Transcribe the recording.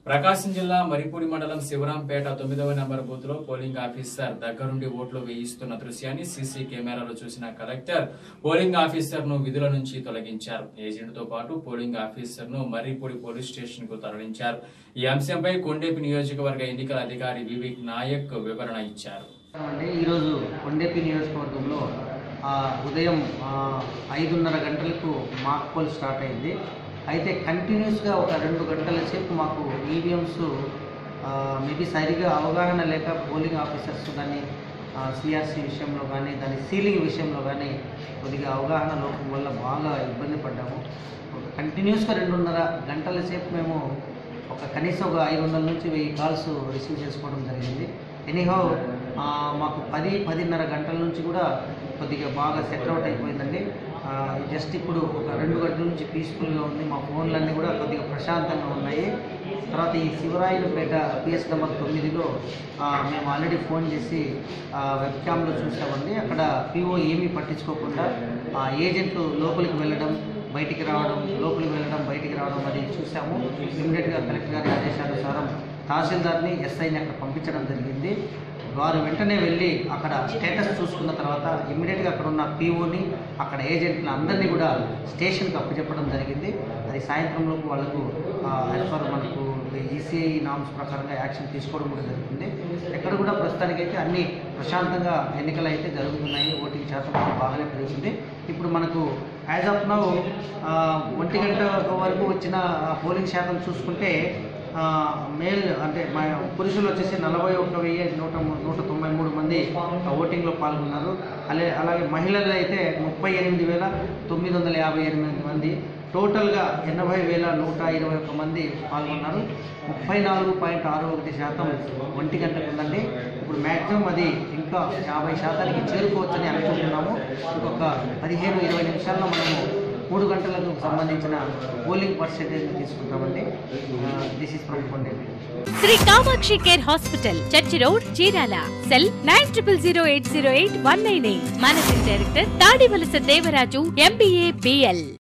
ప్రకాశం జిల్లా మరిపూడి మండలం శివరాంపేట తొమ్మిదవ నెంబర్ బూత్ లో పోలింగ్ ఆఫీసర్ దగ్గరుండి ఓట్లు వేయిస్తున్న దృశ్యాన్ని సీసీ కెమెరాలో చూసిన కలెక్టర్ పోలింగ్ ఆఫీసర్ ను విధుల నుంచి తొలగించారు ఏజెంట్ తో పాటు పోలింగ్ ఆఫీసర్ ను మర్రిపూడి పోలీస్ స్టేషన్ కు తరలించారు ఈ అంశంపై కొండేపి నియోజకవర్గ ఎన్నికల అధికారి వివేక్ నాయక్ వివరణ ఇచ్చారు అంటే ఈరోజు కొండేపి నియోజకవర్గంలో ఆ, ఉదయం ఆ, ఐదున్నర గంటలకు మాక్ పోల్ స్టార్ట్ అయింది అయితే కంటిన్యూస్గా ఒక రెండు గంటల సేపు మాకు ఈవీఎంస్ మేబీ సరిగా అవగాహన లేక పోలింగ్ ఆఫీసర్స్ కానీ సిఆర్సీ విషయంలో కానీ దాని సీలింగ్ విషయంలో కానీ కొద్దిగా అవగాహన లోపం వల్ల బాగా ఇబ్బంది పడ్డాము ఒక కంటిన్యూస్గా రెండున్నర గంటల సేపు మేము ఒక కనీసం ఒక ఐదు వందల నుంచి వెయ్యి కాల్స్ రిసీవ్ చేసుకోవడం జరిగింది ఎనీహౌ మాకు పది పదిన్నర గంటల నుంచి కూడా కొద్దిగా బాగా సెట్ అవుట్ అయిపోయిందండి ఆ, జస్ట్ ఇప్పుడు ఒక రెండు గంటల నుంచి పీస్ఫుల్గా ఉంది మా ఫోన్లన్నీ కూడా కొద్దిగా ప్రశాంతంగా ఉన్నాయి తర్వాత ఈ శివరాయులపేట పిఎస్ నెంబర్ తొమ్మిదిలో ఆ, మేము ఆల్రెడీ ఫోన్ చేసి వెబ్ క్యామ్లో చూసామండి అక్కడ పిఓ ఏమీ పట్టించుకోకుండా ఆ ఏజెంట్లు లోపలికి వెళ్ళడం బయటికి రావడం లోపలికి వెళ్ళడం బయటికి రావడం అది చూసాము ఇమ్మీడియట్గా కలెక్టర్ గారి ఆదేశానుసారం తహసీల్దార్ని ఎస్ఐని అక్కడ పంపించడం జరిగింది వారు వెంటనే వెళ్ళి అక్కడ స్టేటస్ చూసుకున్న తర్వాత ఇమ్మీడియట్గా అక్కడ ఉన్న పీఓని అక్కడ ఏజెంట్ని అందరినీ కూడా స్టేషన్కి అప్పచెప్పడం జరిగింది అది సాయంత్రంలోపు వాళ్ళకు యాజ్ పర్ మనకు ఈసీఐ నామ్స్ ప్రకారంగా యాక్షన్ తీసుకోవడం కూడా జరుగుతుంది ఎక్కడ కూడా ప్రస్తుతానికైతే అన్ని ప్రశాంతంగా ఎన్నికలు అయితే జరుగుతున్నాయి ఓటింగ్ శాతం కూడా బాగానే పెరుగుతుంది ఇప్పుడు మనకు యాజ్ ఆఫ్ నౌ ఒంటి గంట వరకు వచ్చిన పోలింగ్ శాతం చూసుకుంటే ఆ, మేల్ అంటే మా పురుషులు వచ్చేసి నలభై ఒక్క వెయ్యి నూట ము- నూట తొంభై మూడు మంది ఆ ఓటింగ్లో పాల్గొన్నారు అలాగే అలాగే మహిళలు అయితే ముప్పై ఎనిమిది వేల తొమ్మిది వందల యాభై ఎనిమిది మంది టోటల్గా ఎనభై వేల నూట ఇరవై ఒక్క మంది పాల్గొన్నారు ముప్పై నాలుగు పాయింట్ ఆరు ఒకటి శాతం ఒంటి గంటకు ఉందండి ఇప్పుడు మ్యాక్సిమం అది ఇంకా యాభై శాతానికి చేరుకోవచ్చని అనుకుంటున్నాము ఇంకొక పదిహేను ఇరవై నిమిషాల్లో మనము మూడు గంటలకు సంబంధించిన పోలింగ్ పర్సెంటేజ్ తీసుకుంటామండి this is from Kondepi Shri Kamakshi care hospital church road Chirala cell nine triple zero eight zero eight one nine eight managing director Tadivalasa Devaraju MBA BL